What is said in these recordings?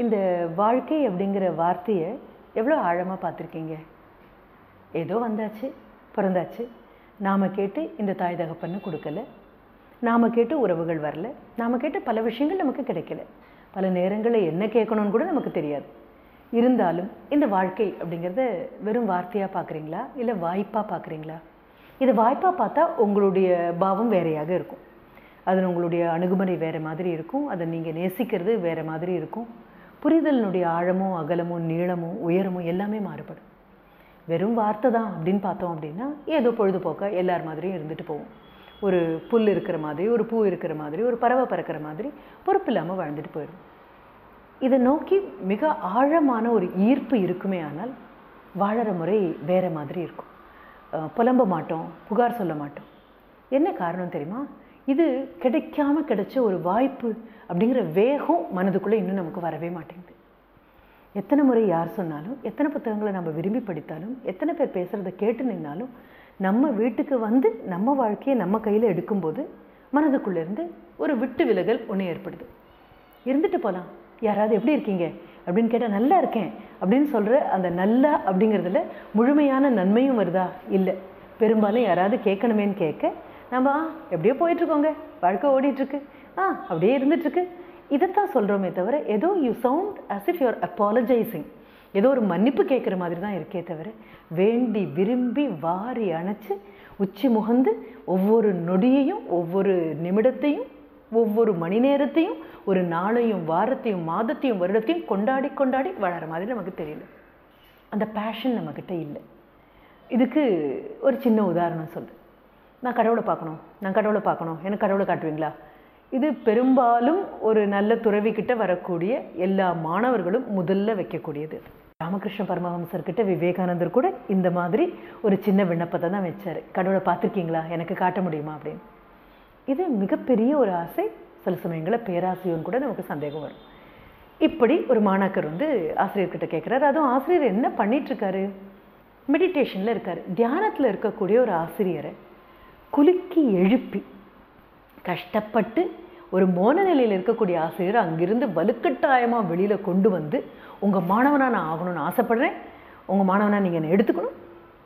இந்த வாழ்க்கை அப்படிங்கிற வார்த்தையை எவ்வளோ ஆழமாக பார்த்துருக்கீங்க ஏதோ வந்தாச்சு பிறந்தாச்சு நாம் கேட்டு இந்த தாய் தகப்பன்னு கொடுக்கல நாம் கேட்டு உறவுகள் வரல நாம் கேட்டு பல விஷயங்கள் நமக்கு கிடைக்கல பல நேரங்களில் என்ன கேட்கணும்னு கூட நமக்கு தெரியாது இருந்தாலும் இந்த வாழ்க்கை அப்படிங்கிறத வெறும் வார்த்தையாக பார்க்குறீங்களா இல்லை வாய்ப்பாக பார்க்குறீங்களா இது வாய்ப்பாக பார்த்தா உங்களுடைய பாவம் வேறையாக இருக்கும் அதில் உங்களுடைய அணுகுமுறை வேறு மாதிரி இருக்கும் அதை நீங்கள் நேசிக்கிறது வேறு மாதிரி இருக்கும் புரிதலினுடைய ஆழமும் அகலமும் நீளமும் உயரமும் எல்லாமே மாறுபடும் வெறும் வார்த்தை தான் அப்படின்னு பார்த்தோம் அப்படின்னா ஏதோ பொழுதுபோக்க எல்லார் மாதிரியும் இருந்துட்டு போவோம் ஒரு புல் இருக்கிற மாதிரி ஒரு பூ இருக்கிற மாதிரி ஒரு பறவை பறக்கிற மாதிரி பொறுப்பு இல்லாமல் வாழ்ந்துட்டு போயிடும் இதை நோக்கி மிக ஆழமான ஒரு ஈர்ப்பு இருக்குமே ஆனால் வாழற முறை வேற மாதிரி இருக்கும் அஹ் புலம்ப மாட்டோம் புகார் சொல்ல மாட்டோம் என்ன காரணம் தெரியுமா இது கிடைக்காம கிடைச்ச ஒரு வாய்ப்பு அப்படிங்கிற வேகம் மனதுக்குள்ளே இன்னும் நமக்கு வரவே மாட்டேங்குது எத்தனை முறை யார் சொன்னாலும் எத்தனை புத்தகங்களை நம்ம விரும்பி படித்தாலும் எத்தனை பேர் பேசுகிறத கேட்டு நின்னாலும் நம்ம வீட்டுக்கு வந்து நம்ம வாழ்க்கையை நம்ம கையில் எடுக்கும்போது மனதுக்குள்ளேருந்து ஒரு விட்டு விலகல் ஒன்று ஏற்படுது இருந்துட்டு போகலாம் யாராவது எப்படி இருக்கீங்க அப்படின்னு கேட்டால் நல்லா இருக்கேன் அப்படின்னு சொல்கிற அந்த நல்லா அப்படிங்கிறதுல முழுமையான நன்மையும் வருதா இல்லை பெரும்பாலும் யாராவது கேட்கணுமேன்னு கேட்க நம்ம ஆ எப்படியோ போயிட்டுருக்கோங்க வாழ்க்கை ஓடிட்டுருக்கு ஆ அப்படியே இருந்துட்டுருக்கு இதைத்தான் சொல்கிறோமே தவிர ஏதோ you sound as if you're apologising ஏதோ ஒரு மன்னிப்பு கேட்குற மாதிரி தான் இருக்கே தவிர வேண்டி விரும்பி வாரி அணைச்சு உச்சி முகந்து ஒவ்வொரு நொடியையும் ஒவ்வொரு நிமிடத்தையும் ஒவ்வொரு மணி நேரத்தையும் ஒரு நாளையும் வாரத்தையும் மாதத்தையும் வருடத்தையும் கொண்டாடி கொண்டாடி வாழற மாதிரி நமக்கு தெரியல அந்த பேஷன் நம்மக்கிட்ட இல்லை இதுக்கு ஒரு சின்ன உதாரணம் சொல்லு நான் கடவுளை பார்க்கணும் நான் கடவுளை பார்க்கணும் எனக்கு கடவுளை காட்டுவீங்களா இது பெரும்பாலும் ஒரு நல்ல துறவிக்கிட்ட வரக்கூடிய எல்லா மாணவர்களும் முதல்ல வைக்கக்கூடியது ராமகிருஷ்ண பரமஹம்சர்கிட்ட விவேகானந்தர் கூட இந்த மாதிரி ஒரு சின்ன விண்ணப்பத்தை தான் வச்சார் கடவுளை பார்த்துருக்கீங்களா எனக்கு காட்ட முடியுமா அப்படின்னு இது மிகப்பெரிய ஒரு ஆசை சில சமயங்களில் பேராசையோன்னு கூட நமக்கு சந்தேகம் வரும் இப்படி ஒரு மாணாக்கர் வந்து ஆசிரியர்கிட்ட கேட்குறாரு அதுவும் ஆசிரியர் என்ன பண்ணிட்டு இருக்காரு மெடிடேஷனில் இருக்கார் தியானத்தில் இருக்கக்கூடிய ஒரு ஆசிரியரை குலுக்கி எழுப்பி கஷ்டப்பட்டு ஒரு மோன நிலையில் இருக்கக்கூடிய ஆசிரியர் அங்கிருந்து வலுக்கட்டாயமாக வெளியில் கொண்டு வந்து உங்கள் மாணவனாக நான் ஆகணும்னு ஆசைப்படுறேன் உங்கள் மாணவனாக நீங்கள் என்னை எடுத்துக்கணும்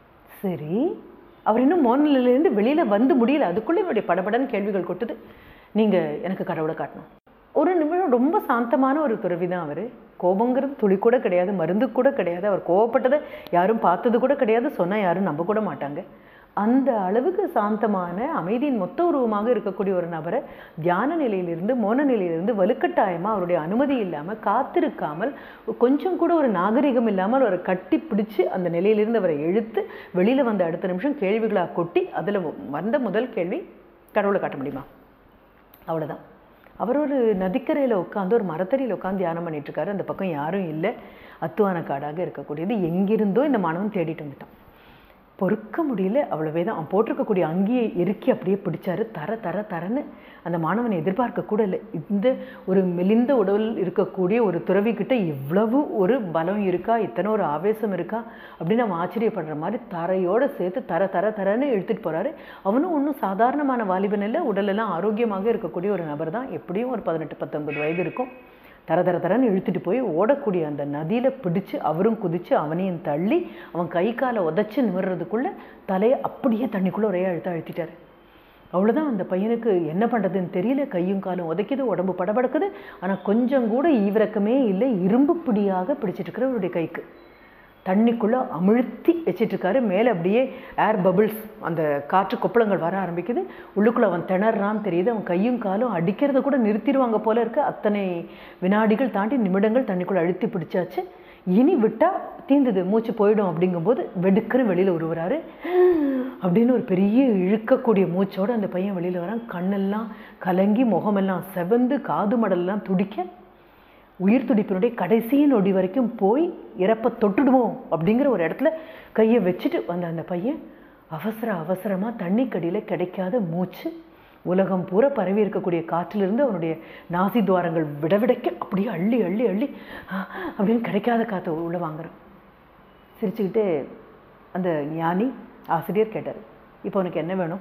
சரி அவர் இன்னும் மோன நிலையிலேருந்து வெளியில் வந்து முடியல அதுக்குள்ளே என்னுடைய படபடன்னு கேள்விகள் கொட்டுது நீங்கள் எனக்கு கடவுளை காட்டணும் ஒரு நிமிடம் ரொம்ப சாந்தமான ஒரு துறவி தான் அவர் கோபங்கிறது துளி கூட கிடையாது மருந்து கூட கிடையாது அவர் கோவப்பட்டதை யாரும் பார்த்தது கூட கிடையாது சொன்னால் யாரும் நம்ப கூட மாட்டாங்க அந்த அளவுக்கு சாந்தமான அமைதியின் மொத்த உருவமாக இருக்கக்கூடிய ஒரு நபரை தியான நிலையிலிருந்து மோன நிலையிலிருந்து வலுக்கட்டாயமாக அவருடைய அனுமதி இல்லாமல் காத்திருக்காமல் கொஞ்சம் கூட ஒரு நாகரிகம் இல்லாமல் அவரை கட்டி பிடிச்சு அந்த நிலையிலிருந்து அவரை இழுத்து வெளியில் வந்த அடுத்த நிமிஷம் கேள்விகளாக கொட்டி அதில் வந்த முதல் கேள்வி கடவுளை காட்ட முடியுமா அவ்வளோதான் அவர் ஒரு நதிக்கரையில் உட்காந்து ஒரு மரத்தடியில் உட்காந்து தியானம் பண்ணிட்டு இருக்காரு அந்த பக்கம் யாரும் இல்லை அத்துவான காடாக இருக்கக்கூடியது எங்கிருந்தோ இந்த மாணவன் தேடிட்டு வந்துட்டான் பொறுக்க முடியல அவ்வளவே தான் அவன் போட்டிருக்கக்கூடிய அங்கேயே இறுக்கி அப்படியே பிடிச்சாரு தர தர தரன்னு அந்த மாணவனை எதிர்பார்க்க கூட இல்லை இந்த ஒரு மெலிந்த உடல் இருக்கக்கூடிய ஒரு துறவிக்கிட்ட இவ்வளவு ஒரு பலம் இருக்கா இத்தனை ஒரு ஆவேசம் இருக்கா அப்படின்னு அவன் ஆச்சரியப்படுற மாதிரி தரையோடு சேர்த்து தர தர தரன்னு இழுத்துட்டு போகிறாரு அவனும் ஒன்றும் சாதாரணமான வாலிபன் இல்லை உடலெல்லாம் ஆரோக்கியமாக இருக்கக்கூடிய ஒரு நபர் தான் எப்படியும் ஒரு பதினெட்டு பத்தொன்பது வயது இருக்கும் தர தர தரன்னு இழுத்துட்டு போய் ஓடக்கூடிய அந்த நதியில் பிடிச்சு அவரும் குதிச்சு அவனையும் தள்ளி அவன் கை காலை உதச்சி நிமிடுறதுக்குள்ளே தலையை அப்படியே தண்ணிக்குள்ளே ஒரே அழுத்த அழுத்திட்டாரு அவ்வளோதான் அந்த பையனுக்கு என்ன பண்ணுறதுன்னு தெரியல கையும் காலும் உதைக்குது உடம்பு படபடக்குது ஆனால் கொஞ்சம் கூட ஈவிரக்கமே இல்லை இரும்பு பிடியாக பிடிச்சிட்டு இருக்கிற அவருடைய கைக்கு தண்ணிக்குள்ளே அமிழ்த்தி வச்சிட்ருக்காரு மேலே அப்படியே ஏர் பபிள்ஸ் அந்த காற்று கொப்பளங்கள் வர ஆரம்பிக்குது உள்ளுக்குள்ளே அவன் திணறான்னு தெரியுது அவன் கையும் காலும் அடிக்கிறத கூட நிறுத்திடுவாங்க போல இருக்க அத்தனை வினாடிகள் தாண்டி நிமிடங்கள் தண்ணிக்குள்ளே அழுத்தி பிடிச்சாச்சு இனி விட்டால் தீந்துது மூச்சு போயிடும் அப்படிங்கும்போது வெடுக்குன்னு வெளியில் உருவுறாரு அப்படின்னு ஒரு பெரிய இழுக்கக்கூடிய மூச்சோடு அந்த பையன் வெளியில் வரான் கண்ணெல்லாம் கலங்கி முகமெல்லாம் செவந்து காது மடல்லாம் துடிக்க உயிர் துடிப்பினுடைய கடைசி நொடி வரைக்கும் போய் இறப்பை தொட்டுடுவோம் அப்படிங்கிற ஒரு இடத்துல கையை வச்சுட்டு வந்த அந்த பையன் அவசர அவசரமாக தண்ணிக்கடியில் கிடைக்காத மூச்சு உலகம் பூரா பரவி இருக்கக்கூடிய காற்றிலிருந்து அவனுடைய நாசி துவாரங்கள் விடவிடைக்க அப்படியே அள்ளி அள்ளி அள்ளி அப்படின்னு கிடைக்காத காற்றை உள்ள வாங்குறான் சிரிச்சுக்கிட்டே அந்த ஞானி ஆசிரியர் கேட்டார் இப்போ உனக்கு என்ன வேணும்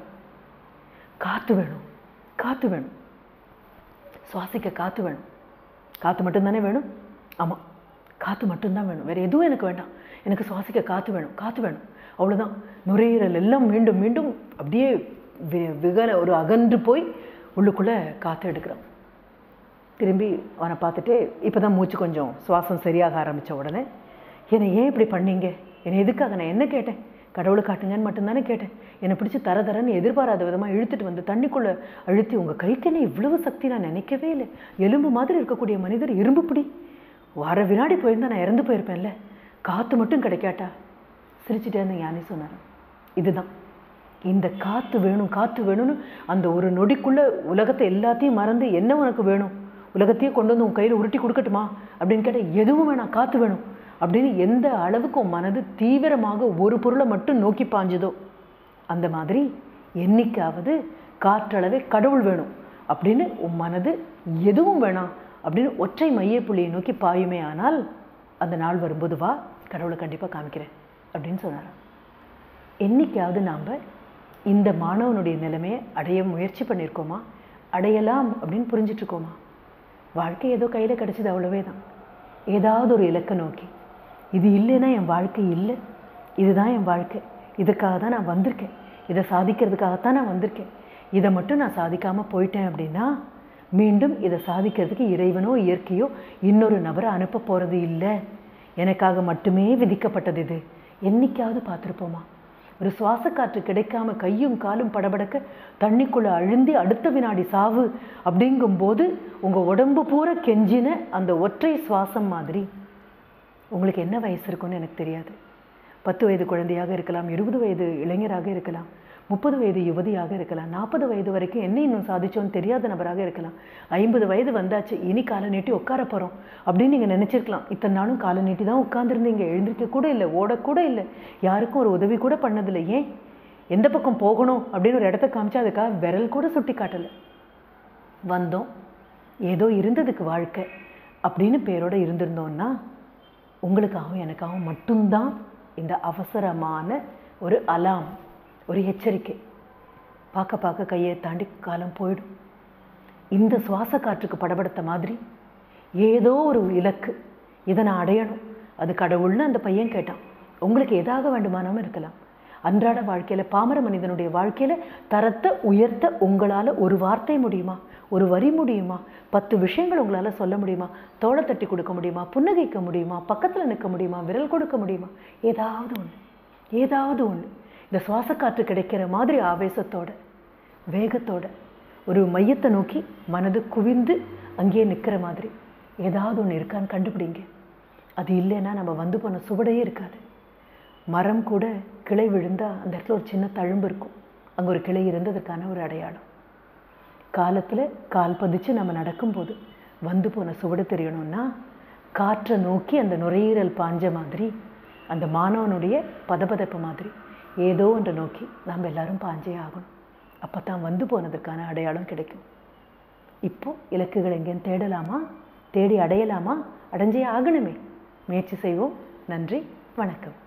காற்று வேணும் காற்று வேணும் சுவாசிக்க காற்று வேணும் காற்று மட்டும்தானே வேணும் ஆமாம் காற்று மட்டும்தான் வேணும் வேறு எதுவும் எனக்கு வேண்டாம் எனக்கு சுவாசிக்க காற்று வேணும் காற்று வேணும் அவ்வளோதான் நுரையீரல் எல்லாம் மீண்டும் மீண்டும் அப்படியே வி- விகல ஒரு அகன்று போய் உள்ளுக்குள்ளே காற்று எடுக்கிறோம் திரும்பி அவனை பார்த்துட்டு இப்போ தான் மூச்சு கொஞ்சம் சுவாசம் சரியாக ஆரம்பித்த உடனே என்னை ஏன் இப்படி பண்ணீங்க என்னை எதுக்காக நான் என்ன கேட்டேன் கடவுளை காட்டுங்கன்னு மட்டும்தானே கேட்டேன் என்னை பிடிச்சி தர தரன்னு எதிர்பாராத விதமாக இழுத்துட்டு வந்து தண்ணிக்குள்ளே அழுத்தி உங்கள் கைக்கு என்ன இவ்வளவு சக்தி நான் நினைக்கவே இல்லை எலும்பு மாதிரி இருக்கக்கூடிய மனிதர் இரும்பு பிடி வர வினாடி போயிருந்தா நான் இறந்து போயிருப்பேன்ல காற்று மட்டும் கிடைக்காட்டா சிரிச்சிட்டே இருந்த ஞானி சொன்னார் இதுதான் இந்த காற்று வேணும் காற்று வேணும்னு அந்த ஒரு நொடிக்குள்ள உலகத்தை எல்லாத்தையும் மறந்து என்ன உனக்கு வேணும் உலகத்தையே கொண்டு வந்து உன் கையில் உருட்டி கொடுக்கட்டுமா அப்படின்னு கேட்டால் எதுவும் வேணாம் காற்று வேணும் அப்படின்னு எந்த அளவுக்கு உன் மனது தீவிரமாக ஒரு பொருளை மட்டும் நோக்கி பாஞ்சுதோ அந்த மாதிரி என்னைக்காவது காற்றளவே கடவுள் வேணும் அப்படின்னு உன் மனது எதுவும் வேணாம் அப்படின்னு ஒற்றை மையப்புள்ளியை நோக்கி பாயுமே ஆனால் அந்த நாள் வரும்போது வா கடவுளை கண்டிப்பாக காமிக்கிறேன் அப்படின்னு சொன்னாராம் என்னைக்காவது நாம் இந்த மாணவனுடைய நிலைமையை அடைய முயற்சி பண்ணியிருக்கோமா அடையலாம் அப்படின்னு புரிஞ்சிட்டு இருக்கோமா வாழ்க்கை ஏதோ கையில் கிடச்சிது அவ்வளவே தான் ஏதாவது ஒரு இலக்கை நோக்கி இது இல்லைன்னா என் வாழ்க்கை இல்லை இதுதான் என் வாழ்க்கை இதுக்காக தான் நான் வந்திருக்கேன் இதை சாதிக்கிறதுக்காகத்தான் நான் வந்திருக்கேன் இதை மட்டும் நான் சாதிக்காமல் போயிட்டேன் அப்படின்னா மீண்டும் இதை சாதிக்கிறதுக்கு இறைவனோ இயற்கையோ இன்னொரு நபரை அனுப்ப போகிறது இல்லை எனக்காக மட்டுமே விதிக்கப்பட்டது இது என்னைக்காவது பார்த்துருப்போமா ஒரு சுவாச காற்று கிடைக்காம கையும் காலும் படபடக்க தண்ணிக்குள்ள அழுந்தி அடுத்த வினாடி சாவு அப்படிங்கும்போது உங்க உடம்பு பூரா கெஞ்சின அந்த ஒற்றை சுவாசம் மாதிரி உங்களுக்கு என்ன வயசு இருக்கும்னு எனக்கு தெரியாது பத்து வயது குழந்தையாக இருக்கலாம் இருபது வயது இளைஞராக இருக்கலாம் முப்பது வயது யுவதியாக இருக்கலாம் நாற்பது வயது வரைக்கும் என்ன இன்னும் சாதிச்சோன்னு தெரியாத நபராக இருக்கலாம் ஐம்பது வயது வந்தாச்சு இனி காலை நீட்டி உட்கார போகிறோம் அப்படின்னு நீங்கள் நினச்சிருக்கலாம் இத்தனை நாளும் காலை நீட்டி தான் உட்காந்துருந்தீங்க எழுந்திருக்க கூட இல்லை ஓடக்கூட இல்லை யாருக்கும் ஒரு உதவி கூட பண்ணதில்லை ஏன் எந்த பக்கம் போகணும் அப்படின்னு ஒரு இடத்த காமிச்சா அதுக்காக விரல் கூட சுட்டி காட்டலை வந்தோம் ஏதோ இருந்ததுக்கு வாழ்க்கை அப்படின்னு பேரோட இருந்திருந்தோம்னா உங்களுக்காகவும் எனக்காகவும் மட்டும்தான் இந்த அவசரமான ஒரு அலாம் ஒரு எச்சரிக்கை பார்க்க பார்க்க கையை தாண்டி காலம் போயிடும் இந்த சுவாச காற்றுக்கு படபடுத்த மாதிரி ஏதோ ஒரு இலக்கு இதை நான் அடையணும் அது கடவுள்னு அந்த பையன் கேட்டான் உங்களுக்கு எதாக வேண்டுமானாலும் இருக்கலாம் அன்றாட வாழ்க்கையில் பாமர மனிதனுடைய வாழ்க்கையில் தரத்தை உயர்த்த உங்களால் ஒரு வார்த்தை முடியுமா ஒரு வரி முடியுமா பத்து விஷயங்கள் உங்களால் சொல்ல முடியுமா தோளை தட்டி கொடுக்க முடியுமா புன்னகைக்க முடியுமா பக்கத்தில் நிற்க முடியுமா விரல் கொடுக்க முடியுமா ஏதாவது ஒன்று ஏதாவது ஒன்று இந்த சுவாச காற்று கிடைக்கிற மாதிரி ஆவேசத்தோட வேகத்தோட ஒரு மையத்தை நோக்கி மனது குவிந்து அங்கேயே நிற்கிற மாதிரி ஏதாவது ஒன்று இருக்கான்னு கண்டுபிடிங்க அது இல்லைன்னா நம்ம வந்து போன சுவடையே இருக்காது மரம் கூட கிளை விழுந்தா அந்த இடத்துல ஒரு சின்ன தழும்பு இருக்கும் அங்கே ஒரு கிளை இருந்ததுக்கான ஒரு அடையாளம் காலத்தில் கால் பதிச்சு நம்ம நடக்கும்போது வந்து போன சுவடு தெரியணும்னா காற்றை நோக்கி அந்த நுரையீரல் பாஞ்ச மாதிரி அந்த மாணவனுடைய பதபதப்பு மாதிரி ஏதோ ஒன்றை நோக்கி நாம் எல்லாரும் பாஞ்சே ஆகணும் அப்போ தான் வந்து போனதுக்கான அடையாளம் கிடைக்கும் இப்போ இலக்குகள் எங்கேயும் தேடலாமா தேடி அடையலாமா அடைஞ்சே ஆகணுமே முயற்சி செய்வோம் நன்றி வணக்கம்